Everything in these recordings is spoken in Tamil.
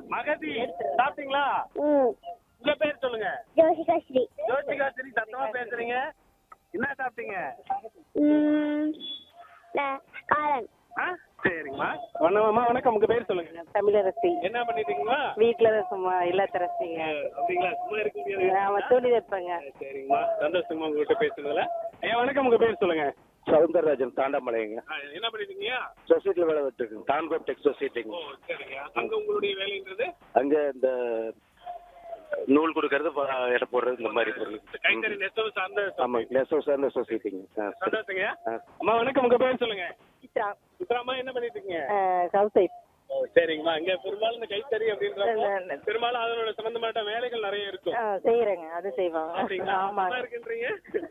மகதி சாப்பிட்டீங்களா ம் உங்க பேர் சொல்லுங்க ஜோசிகா ஸ்ரீ ஜோசிகா சரி சத்தமா பேசுறீங்க என்ன சாப்பிட்டீங்க ம் நான் காரன் ஆ சரிங்கம்மா வணக்கம்மா வணக்கம் உங்க பேர் சொல்லுங்க தமிழரசி என்ன பண்ணிட்டீங்களா வீட்டுல தான் சும்மா இல்லத்தரசிங்க அப்படிங்களா சும்மா இருக்க முடியாது நாம துணி தைப்பேங்க சரிங்கம்மா சந்தோஷமா உங்ககிட்ட பேசுனதுல ஐயா வணக்கம் உங்க பேர் சொல்லுங்க சவுந்தரராஜன் தாண்டமலைங்க ஆ, என்ன பண்ணிட்டீங்க சொசைட்டியில் வேலை விட்டுருக்கு டான்கோப் டெக் சொசைட்டிங்க ஓ சரிங்க அங்க உங்களுடைய வேலைன்றது அங்கே இந்த நூல் கொடுக்கறது ப- எடை போடுறது இந்த மாதிரி பொருள் கைத்தறி நெசவு சார்ந்த ஆமாங்க நெசவு சார்ந்த சொசைட்டிங்க ஆ சரி. சந்தோஷங்க ஆ. அம்மா வணக்கம் உங்க பேர் சொல்லுங்க சித்ரா சித்ராமா என்ன பண்ணிட்டு இருக்கீங்க ஹவுஸ் ஒய்ஃப் ஓ சரிங்கம்மா இங்க பெரும்பாலும் இந்த கைத்தறி அப்படின்றப்போ இல்ல, இல்ல. பெரும்பாலும் அதனோட சம்பந்தப்பட்ட வேலைகள் நிறைய இருக்கும் செய்யறேங்க அது செய்வாங்க அப்படிங்களா ஆமாங்க நல்லா இருக்குன்றீங்க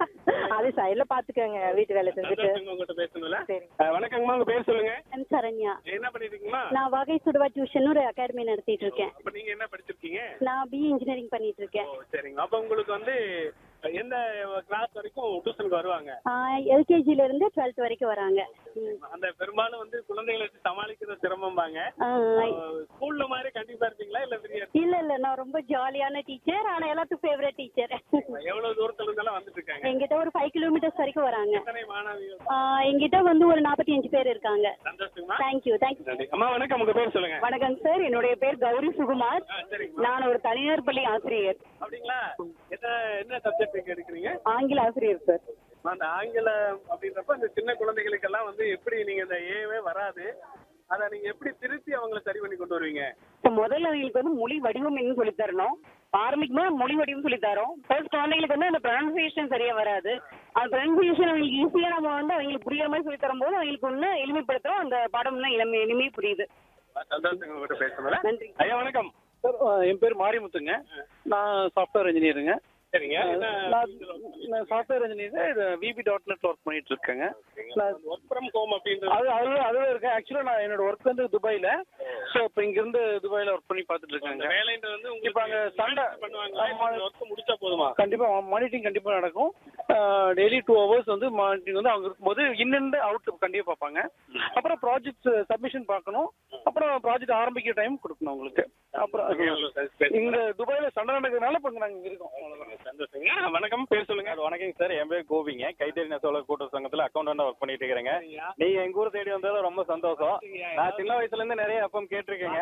அது சைடுல பாத்துக்கோங்க வீட்டு வேலை செஞ்சுட்டு சந்தோஷங்க உங்ககிட்ட பேசுனதுல சரி ஆ, வணக்கங்கம்மா உங்க பேர் சொல்லுங்க எம் சரண்யா என்ன பண்ணிட்டு இருக்கீங்களா நான் வகை சுடுவா டியூஷன் ஒரு அகாடமி நடத்திட்டு இருக்கேன் அப்ப நீங்க என்ன படிச்சிருக்கீங்க நான் பிஇ இன்ஜினியரிங் பண்ணிட்டு இருக்கேன் ஓ சரிங்க அப்ப உங்களுக்கு வந்து எந்த கிளாஸ் வரைக்கும் டியூஷனுக்கு வருவாங்க எல்கேஜில இருந்து டுவெல்த் வரைக்கும் வராங்க ம். அந்த பெரும்பாலும் வந்து குழந்தைகளை வச்சு சமாளிக்கிறது சிரமம்பாங்க ஆ, ஸ்கூல்ல மாதிரி கண்டிப்பா இருப்பீங்களா இல்ல ஃப்ரீயா இல்ல இல்ல நான் ரொம்ப ஜாலியான டீச்சர் ஆனா எல்லாத்துக்கும் ஃபேவரட் டீச்சர் எவ்வளவு தூரத்துல இருந்தாலும் வந்துட்டு இருக்காங்க எங்கிட்ட ஒரு ஃபைவ் கிலோமீட்டர்ஸ் வரைக்கும் வராங்க எத்தனை மாணவிகள் ஆ, எங்கிட்ட வந்து ஒரு நாற்பத்தி அஞ்சு பேர் இருக்காங்க சந்தோஷமா தேங்க்யூ தேங்க்யூ நன்றி அம்மா வணக்கம் உங்க பேர் சொல்லுங்க வணக்கம் சார் என்னுடைய பேர் கௌரி சுகுமார் ஆ, சரிங்கம்மா நான் ஒரு தனியார் பள்ளி ஆசிரியர் அப்படிங்களா என்ன என்ன சப்ஜெக்ட் எடுக்கிறீங்க ஆங்கில ஆசிரியர் சார் அந்த ஆங்கிலம் அப்படின்றப்ப இந்த சின்ன குழந்தைகளுக்கெல்லாம் வந்து எப்படி நீங்க இந்த ஏவே வராது அதை நீங்க எப்படி திருத்தி அவங்கள சரி பண்ணி கொண்டு வருவீங்க இப்போ முதல்ல அவங்களுக்கு வந்து மொழி வடிவம் என்ன சொல்லி தரணும் ஆரம்பிக்கும் போது மொழி வடிவம் சொல்லி தரோம் ஃபர்ஸ்ட் குழந்தைங்களுக்கு வந்து அந்த ப்ரொனன்சியேஷன் சரியா வராது அந்த ப்ரொனன்சியேஷன் அவங்களுக்கு ஈஸியா நம்ம வந்து அவங்களுக்கு புரியுற மாதிரி சொல்லி தரும்போது அவங்களுக்கு இன்னும் எளிமைப்படுத்துறோம் அந்த பாடம் இன்னும் இளமை எளிமையை புரியுது சந்தோஷம் உங்ககிட்ட பேசுறதுல நன்றி ஐயா வணக்கம் சார் என் பேர் மாரிமுத்துங்க நான் சாஃப்ட்வேர் இன்ஜினியருங்க சரிங்க என்ன நான் நான் software engineer VB dot net work பண்ணிட்டு இருக்கேங்க ஒர்க் ஃப்ரம் ஹோம் அப்படின்றது அது அதுல அதுல இருக்கேன் ஆக்சுவலாக நான் என்னோட ஒர்க் வந்து துபாயில ஸோ இப்போ இங்கிருந்து துபாயில ஒர்க் பண்ணி பார்த்துட்டு அந்த இருக்காங்க வேலைன்றது வந்து இப்ப உங்களுக்கு அங்க சண்டை பண்ணுவாங்களா ஆமா. ஒர்க் முடிச்சா போதுமா கண்டிப்பா மானிட்டரிங் கண்டிப்பா நடக்கும் டெய்லி டூ ஹவர்ஸ் வந்து மானிட்டரிங் வந்து அவங்க இருக்கும்போது இன் அண்ட் அவுட் கண்டிப்பா பார்ப்பாங்க அப்புறம் ப்ராஜெக்ட் சப்மிஷன் பார்க்கணும் அப்புறம் ப்ராஜெக்ட் ஆரம்பிக்கிற டைம் கொடுக்கணும் உங்களுக்கு அப்புறம் இங்க துபாயில சண்டை நடக்கிறதுனால இப்போ நாங்க இங்க இருக்கோம் அவ்வளவுதான். சந்தோஷங்க வணக்கம் பேர் சொல்லுங்க வணக்கம் சார் என் பேர் கோபிங்க கைத்தறி நெசவாளர் கூட்டுறவு சங்கத்துல அக்கௌண்டண்டா ஒர்க் பண்ணிட்டு இருக்கிறேங்க நீங்க எங்க ஊர் தேடி வந்தது ரொம்ப சந்தோஷம் நான் சின்ன வயசுல இருந்து நிறைய அப்பம் கேட்டிருக்கேங்க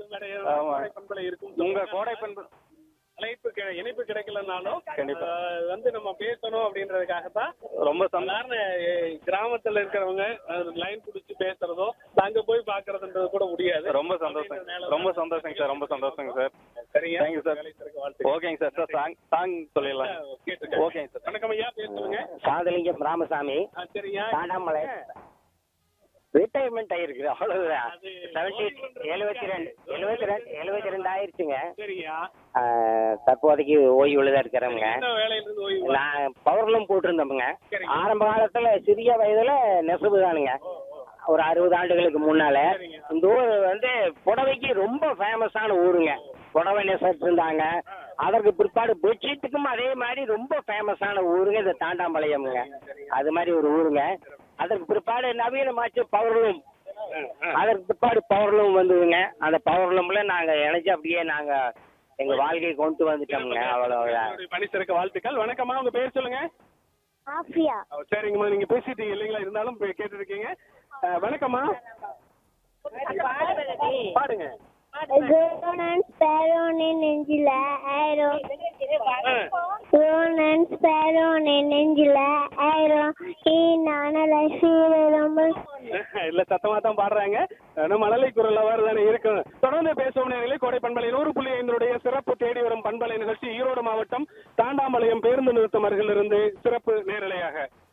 ஆமா. பண்பலை இருக்கும் உங்க கோடை பண்பு அழைப்பு கிடை- இணைப்பு கிடைக்கலனாலும் கண்டிப்பா. ஆஹ், வந்து நம்ம பேசணும் அப்படின்றதுக்காக தான் ரொம்ப சந்தோஷம் சாதாரண அஹ், கிராமத்துல இருக்கிறவங்க லைன் புடிச்சு பேசுறதோ அங்க போய் பாக்குறதுன்றது கூட முடியாது ரொம்ப சந்தோஷம் ரொம்ப சந்தோஷங்க சார் ரொம்ப சந்தோஷங்க சார் சரிங்க தேங்க்யூ சார் வேலை சிறக்க வாழ்த்துக்கள். ஓகேங்க சார் சார் சாங் சாங் சொல்லிடலாம் கேட்டுருக்கேன். ஓகேங்க சார் வணக்கம் ஐயா பேர் சொல்லுங்க சாதலிங்கம் ராமசாமி ஆ, சரியா தாண்டாமலை ரிட்டையர்மெண்ட் ஆயிருக்கு அவ்வளவுதான் அது செவன்டி எழுபத்தி ரெண்டு எழுபத்தி ரெண்டு எழுபத்தி ரெண்டு ஆயிருச்சுங்க சரியா ஆஹ், தற்போதைக்கு ஓய்வுல தான் இருக்கிறவங்க என்ன வேலையில இருந்து ஓய்வு நான் பவர்லூம் போட்டிருந்தோமுங்க சரிங்க. ஆரம்ப காலத்துல சிறிய வயதுல நெசவு தானுங்க ஒரு அறுபது ஆண்டுகளுக்கு முன்னால சரிங்க. இந்த ஊர் வந்து புடவைக்கு ரொம்ப ஃபேமஸான ஊருங்க புடவை நெசட்டு இருந்தாங்க அதற்கு பிற்பாடு பெட்ஷீட்டுக்கும் அதே மாதிரி ரொம்ப ஃபேமஸான ஊருங்க இந்த தாண்டாம்பாளையம்ங்க அது மாதிரி ஒரு ஊருங்க அதற்கு பிற்பாடு நவீனமாச்சு பவர்லூம் அதற்கு பிற்பாடு பவர்லூம் வந்ததுங்க அந்த பவர்லூம்ல நாங்க இணைச்சு அப்படியே நாங்க எங்க வாழ்க்கையை கொண்டு வந்துட்டோம்ங்க அவ்வளவுதான் உங்களுடைய பணி சிறக்க வாழ்த்துக்கள் வணக்கம்மா உங்க பேர் சொல்லுங்க ஆஃப்ரியா ஓ, சரிங்கம்மா நீங்க பேசிட்டீங்க இல்லைங்களா இருந்தாலும் கேட்டு இருக்கீங்க வணக்கம்மா பாடுங்க ரோனன் ஸ்பேரோனே நெஞ்சில ஆயிரோ ஆ. ரோனன் ஸ்பேரோனே நெஞ்சில ஆயிரோ ஈ நானல சீரம்ப இல்ல சத்தமா தான் பாடுறாங்க நம்ம மழலை குரல் அவ்வாறு தானே இருக்கும் தொடர்ந்து பேசும் நேரங்களே கோடை பண்பலை நூறு புள்ளி ஐந்தினுடைய சிறப்பு தேடி வரும் பண்பலை நிகழ்ச்சி ஈரோடு மாவட்டம் தாண்டாம்பாளையம் பேருந்து நிறுத்தம் அருகிலிருந்து சிறப்பு நேரலையாக